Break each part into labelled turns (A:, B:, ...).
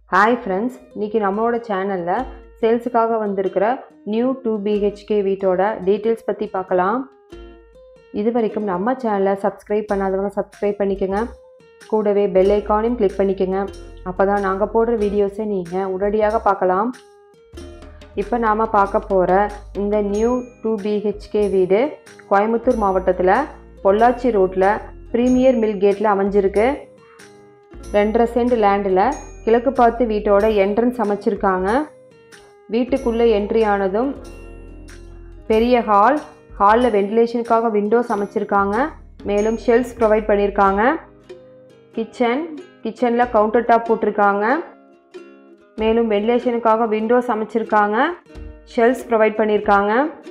A: hi friends இன்றைக்கி நம்மளோட சேனலில் சேல்ஸுக்காக வந்திருக்கிற நியூ டூ பிஹெச்கே வீட்டோட டீட்டெயில்ஸ் பற்றி பார்க்கலாம் இது வரைக்கும் நம்ம சேனலை சப்ஸ்கிரைப் பண்ணாதவங்க சப்ஸ்கிரைப் பண்ணிக்கோங்க கூடவே பெல் ஐக்கானையும் கிளிக் பண்ணிக்கோங்க அப்போ தான் நாங்கள் போடுற வீடியோஸை நீங்கள் உடனடியாக பார்க்கலாம் இப்போ நாம் பார்க்க போகிற இந்த நியூ டூ பிஹெச்கே வீடு கோயம்புத்தூர் மாவட்டத்தில் பொள்ளாச்சி ரோட்டில் ப்ரீமியர் மில் கேட்டில் அமைஞ்சிருக்கு ரெண்டரை சென்ட் லேண்டில் கிழக்கு பார்த்து வீட்டோட என்ட்ரன்ஸ் அமைச்சிருக்காங்க வீட்டுக்குள்ளே என்ட்ரி ஆனதும் பெரிய ஹால் ஹாலில் வென்டிலேஷனுக்காக விண்டோஸ் அமைச்சிருக்காங்க மேலும் ஷெல்ஃப்ஸ் ப்ரொவைட் பண்ணியிருக்காங்க கிச்சன் கிச்சனில் கவுண்டர் டாப் போட்டிருக்காங்க மேலும் வென்டிலேஷனுக்காக விண்டோஸ் அமைச்சிருக்காங்க ஷெல்ஃப்ஸ் ப்ரொவைட் பண்ணியிருக்காங்க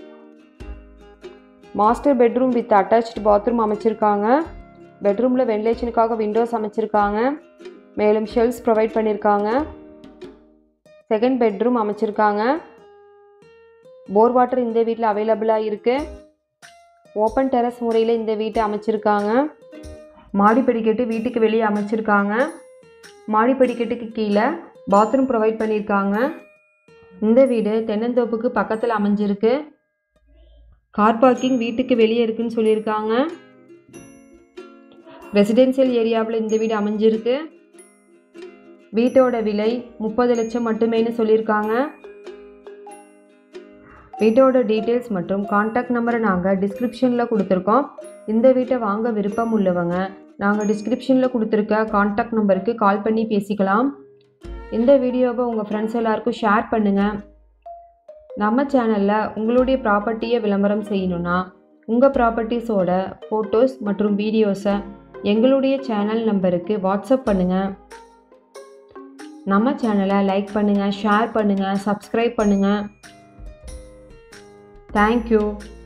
A: master bedroom with attached bathroom அமைச்சிருக்காங்க பெட்ரூமில் வென்டிலேஷனுக்காக விண்டோஸ் அமைச்சிருக்காங்க மேலும் ஷெல்ஃப்ஸ் ப்ரொவைட் பண்ணியிருக்காங்க செகண்ட் பெட்ரூம் அமைச்சிருக்காங்க போர் வாட்டர் இந்த வீட்டில் அவைலபிளாக இருக்குது ஓப்பன் டெரஸ் முறையில் இந்த வீட்டை அமைச்சிருக்காங்க மாடி படிக்கட்டு வீட்டுக்கு வெளியே அமைச்சிருக்காங்க மாடி படிக்கட்டுக்கு கீழே பாத்ரூம் ப்ரொவைட் பண்ணியிருக்காங்க இந்த வீடு தென்னந்தோப்புக்கு பக்கத்தில் அமைஞ்சிருக்கு கார் பார்க்கிங் வீட்டுக்கு வெளியே இருக்குன்னு சொல்லியிருக்காங்க ரெசிடென்சியல் ஏரியாவில் இந்த வீடு அமைஞ்சிருக்கு வீட்டோட விலை முப்பது லட்சம் மட்டுமேனு சொல்லியிருக்காங்க வீட்டோட டீட்டெயில்ஸ் மற்றும் காண்டாக்ட் நம்பரை நாங்கள் டிஸ்கிரிப்ஷனில் கொடுத்துருக்கோம் இந்த வீட்டை வாங்க விருப்பம் உள்ளவங்க நாங்கள் டிஸ்கிரிப்ஷனில் கொடுத்துருக்க காண்டாக்ட் நம்பருக்கு கால் பண்ணி பேசிக்கலாம் இந்த வீடியோவை உங்கள் ஃப்ரெண்ட்ஸ் எல்லாருக்கும் ஷேர் பண்ணுங்கள் நம்ம சேனலில் உங்களுடைய ப்ராப்பர்ட்டியை விளம்பரம் செய்யணுன்னா உங்கள் ப்ராப்பர்ட்டிஸோட ஃபோட்டோஸ் மற்றும் வீடியோஸை எங்களுடைய சேனல் நம்பருக்கு வாட்ஸ்அப் பண்ணுங்கள் நம்ம சேனலை லைக் பண்ணுங்கள் ஷேர் பண்ணுங்கள் சப்ஸ்கிரைப் பண்ணுங்கள் தேங்க்யூ